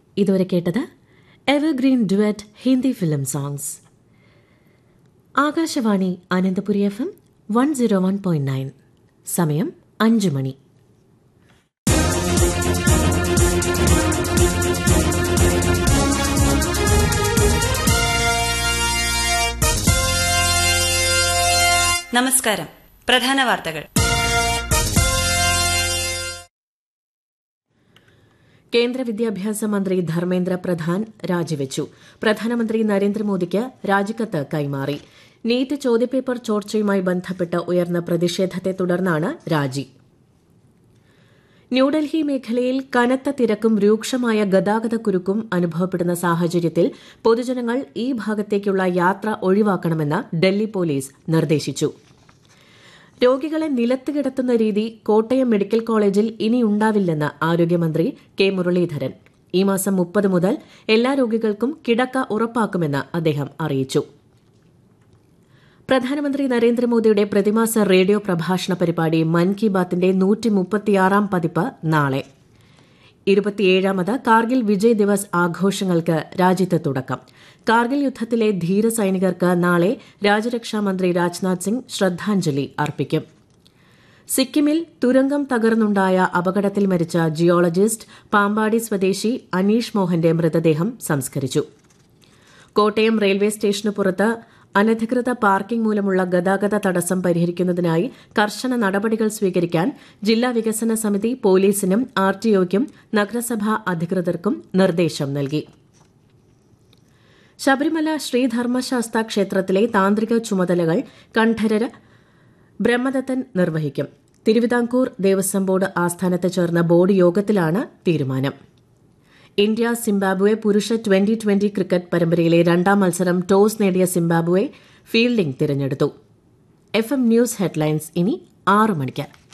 ഇതുവരെ കേട്ടത് evergreen duet Hindi film songs Akashvani Ananthapuri F M one zero one point nine സമയം അഞ്ചു മണി നമസ്കാരം പ്രധാന വാർത്തകൾ കേന്ദ്ര വിദ്യാഭ്യാസ മന്ത്രി ധർമ്മേന്ദ്ര പ്രധാൻ രാജിവെച്ചു പ്രധാനമന്ത്രി നരേന്ദ്രമോദിക്ക് രാജിക്കത്ത് കൈമാറി നീറ്റ് ചോദ്യപേപ്പർ ചോർച്ചയുമായി ബന്ധപ്പെട്ട് ഉയർന്ന പ്രതിഷേധത്തെ തുടർന്നാണ് രാജി ന്യൂഡൽഹി മേഖലയിൽ കനത്ത തിരക്കും രൂക്ഷമായ ഗതാഗതക്കുരുക്കും അനുഭവപ്പെടുന്ന സാഹചര്യത്തിൽ പൊതുജനങ്ങൾ ഈ ഭാഗത്തേക്കുള്ള യാത്ര ഒഴിവാക്കണമെന്ന് ഡൽഹി പോലീസ് നിർദ്ദേശിച്ചു രോഗികളെ നിലത്ത് കിടത്തുന്ന രീതി കോട്ടയം മെഡിക്കൽ കോളേജിൽ ഇനിയുണ്ടാവില്ലെന്ന് ആരോഗ്യമന്ത്രി കെ മുരളീധരൻ ഈ മാസം മുപ്പത് മുതൽ എല്ലാ രോഗികൾക്കും കിടക്ക ഉറപ്പാക്കുമെന്ന് അദ്ദേഹം അറിയിച്ചു പ്രധാനമന്ത്രി നരേന്ദ്രമോദിയുടെ പ്രതിമാസ റേഡിയോ പ്രഭാഷണ പരിപാടി മൻ കി ബാത്തിന്റെ നൂറ്റിമുപ്പത്തിയാറാം പതിപ്പ് നാളെ ഇരുപത്തിയേഴാമത് കാർഗിൽ വിജയ് ദിവസ് ആഘോഷങ്ങൾക്ക് രാജ്യത്ത് തുടക്കം കാർഗിൽ യുദ്ധത്തിലെ ധീര സൈനികർക്ക് നാളെ രാജ്യരക്ഷാമന്ത്രി രാജ്നാഥ് സിംഗ് ശ്രദ്ധാഞ്ജലി അർപ്പിക്കും സിക്കിമിൽ തുരങ്കം തകർന്നുണ്ടായ അപകടത്തിൽ മരിച്ച ജിയോളജിസ്റ്റ് പാമ്പാടി സ്വദേശി അനീഷ് മോഹന്റെ മൃതദേഹം സംസ്കരിച്ചു കോട്ടയം റെയിൽവേ സ്റ്റേഷന് പുറത്ത് അനധികൃത പാർക്കിംഗ് മൂലമുള്ള ഗതാഗത തടസ്സം പരിഹരിക്കുന്നതിനായി കർശന നടപടികൾ സ്വീകരിക്കാൻ ജില്ലാ വികസന സമിതി പോലീസിനും ആർടിഒയ്ക്കും നഗരസഭാ അധികൃതർക്കും നിർദ്ദേശം നൽകി ശബരിമല ശ്രീധർമ്മശാസ്ത ക്ഷേത്രത്തിലെ താന്ത്രിക ചുമതലകൾ കണ്ഠരര് ബ്രഹ്മദത്തൻ നിർവഹിക്കും തിരുവിതാംകൂർ ദേവസ്വം ബോർഡ് ആസ്ഥാനത്ത് ചേർന്ന ബോർഡ് യോഗത്തിലാണ് തീരുമാനം ഇന്ത്യ സിംബാബ്വെ പുരുഷ ട്വന്റി ട്വന്റി ക്രിക്കറ്റ് പരമ്പരയിലെ രണ്ടാം മത്സരം ടോസ് നേടിയ സിംബാബ്വെ ഫീൽഡിംഗ് തിരഞ്ഞെടുത്തു എഫ് എം ന്യൂസ് ഹെഡ്ലൈൻസ് ഇനി ആറ് മണിക്ക്